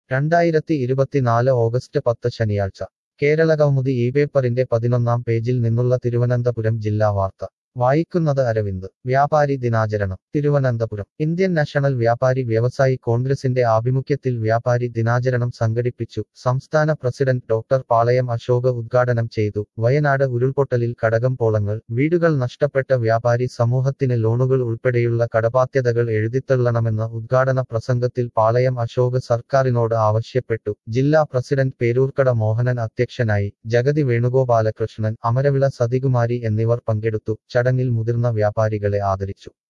രണ്ടായിരത്തി ഇരുപത്തിനാല് ഓഗസ്റ്റ് പത്ത് ശനിയാഴ്ച കേരള കൗമുദി ഈ പേപ്പറിന്റെ പതിനൊന്നാം പേജിൽ നിന്നുള്ള തിരുവനന്തപുരം ജില്ലാ വാർത്ത വായിക്കുന്നത് അരവിന്ദ് വ്യാപാരി ദിനാചരണം തിരുവനന്തപുരം ഇന്ത്യൻ നാഷണൽ വ്യാപാരി വ്യവസായി കോൺഗ്രസിന്റെ ആഭിമുഖ്യത്തിൽ വ്യാപാരി ദിനാചരണം സംഘടിപ്പിച്ചു സംസ്ഥാന പ്രസിഡന്റ് ഡോക്ടർ പാളയം അശോക് ഉദ്ഘാടനം ചെയ്തു വയനാട് ഉരുൾപൊട്ടലിൽ കടകംപോളങ്ങൾ വീടുകൾ നഷ്ടപ്പെട്ട വ്യാപാരി സമൂഹത്തിന് ലോണുകൾ ഉൾപ്പെടെയുള്ള കടബാധ്യതകൾ എഴുതിത്തള്ളണമെന്ന ഉദ്ഘാടന പ്രസംഗത്തിൽ പാളയം അശോക് സർക്കാരിനോട് ആവശ്യപ്പെട്ടു ജില്ലാ പ്രസിഡന്റ് പേരൂർക്കട മോഹനൻ അധ്യക്ഷനായി ജഗതി വേണുഗോപാലകൃഷ്ണൻ അമരവിള സതികുമാരി എന്നിവർ പങ്കെടുത്തു ചടങ്ങിൽ മുതിർന്ന വ്യാപാരികളെ ആദരിച്ചു